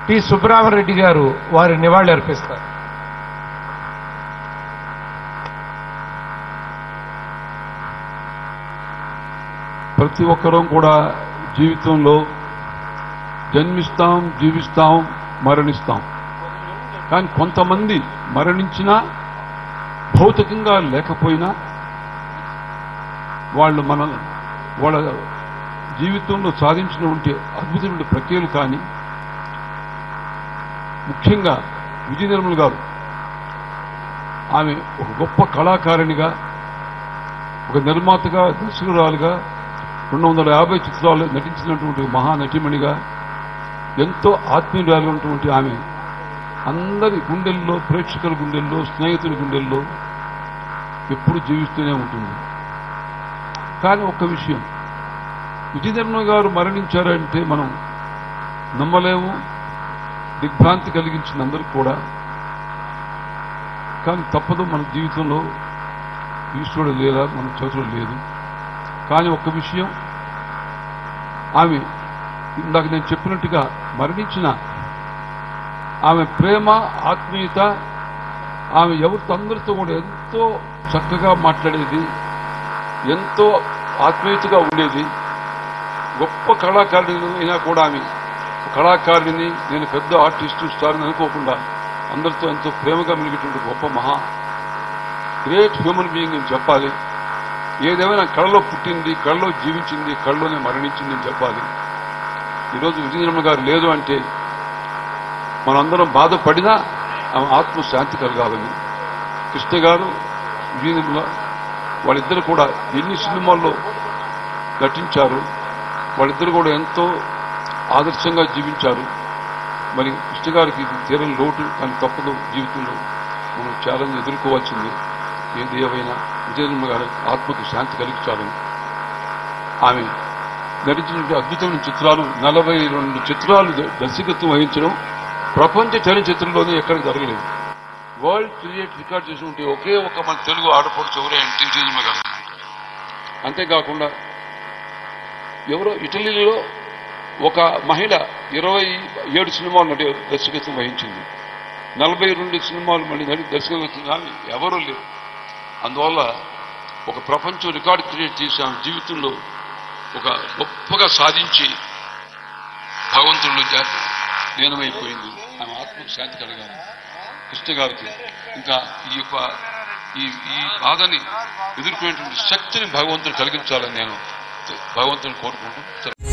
P Subrahma Reddy గారు వారి నివాళి అర్పిస్తారు ప్రతి ఒక్కరూ కూడా జీవితంలో జన్మిస్తాం జీవిస్తాం మరణిస్తాం కానీ కొంతమంది మరణించినా భౌతికంగా లేకపోయినా వాళ్ళు మన వాళ్ళ జీవితంలో సాధించినటువంటి అద్భుతమైన ప్రక్రియలు కానీ ముఖ్యంగా విజయ నిర్మల్ గారు ఆమె ఒక గొప్ప కళాకారిణిగా ఒక నిర్మాతగా దర్శకురాలుగా రెండు వందల యాభై చిత్రాలు నటించినటువంటి మహానటిమణిగా ఎంతో ఆత్మీయురాలుగా ఉన్నటువంటి ఆమె అందరి గుండెల్లో ప్రేక్షకుల గుండెల్లో స్నేహితుల గుండెల్లో ఎప్పుడు జీవిస్తూనే ఉంటుంది కానీ ఒక్క విషయం విజయధర్మ గారు మరణించారంటే మనం నమ్మలేము దిగ్భ్రాంతి కలిగించిన అందరికి కూడా కానీ తప్పదు మన జీవితంలో ఈశ్వరుడు లేదా మన చేతిలో లేదు కానీ ఒక్క విషయం ఆమె ఇందాక నేను చెప్పినట్టుగా మరణించిన ఆమె ప్రేమ ఆత్మీయత ఆమె ఎవరితో అందరితో కూడా ఎంతో చక్కగా మాట్లాడేది ఎంతో ఆత్మీయతగా ఉండేది గొప్ప కళాకారిణి అయినా కూడా ఆమె కళాకారిణిని నేను పెద్ద ఆర్టిస్టు స్టార్ని అనుకోకుండా అందరితో ఎంతో ప్రేమగా మెలిగేటువంటి గొప్ప మహా గ్రేట్ హ్యూమన్ బీయింగ్ అని చెప్పాలి ఏదేమైనా కళలో పుట్టింది కళలో జీవించింది కళలోనే మరణించింది అని చెప్పాలి ఈరోజు విజయనిర్మ గారు లేదు అంటే మనందరం బాధపడినా ఆమె ఆత్మ శాంతి కలగాలని కృష్ణ గారు విజయనిర్మల వాళ్ళిద్దరు కూడా ఎన్ని సినిమాల్లో నటించారు వాళ్ళిద్దరు కూడా ఎంతో ఆదర్శంగా జీవించారు మరి కృష్ణ గారికి ఇది తీరని లోటు కానీ తప్పదు జీవితంలో మనం ఛాలెంజ్ ఎదుర్కోవాల్సింది ఏది ఏవైనా విజయనిర్మ గారి ఆత్మకు శాంతి కలిగించాలని ఆమె నటించిన అద్భుతమైన చిత్రాలు నలభై రెండు చిత్రాలు ద- దర్శకత్వం వహించడం ప్రపంచ చలనచిత్రంలోనే ఎక్కడికి జరగలేదు వరల్డ్ క్రియేట్ రికార్డ్ చేసినటువంటి ఒకే ఒక మన తెలుగు ఆడపడుచు ఎవరే అంటే విజయనిర్మ గారు అంతేకాకుండా ఎవరో ఇటలీలో ఒక మహిళ ఇరవై ఏడు సినిమాలు నటి దర్శకత్వం వహించింది నలభై రెండు సినిమాలు మళ్ళీ నటి దర్శకత్వం కానీ ఎవరూ లేరు అందువల్ల ఒక ప్రపంచం రికార్డు క్రియేట్ చేసి ఆమె జీవితంలో ఒక గొప్పగా సాధించి భగవంతుడు లీనమైపోయింది ఆమె ఆత్మకు శాంతి కలగాలి కృష్ణ గారికి ఇంకా ఈ యొక్క ఈ ఈ బాధని ఎదుర్కొనేటువంటి శక్తిని భగవంతుడు కలిగించాలని నేను భగవంతుని కోరుకుంటూ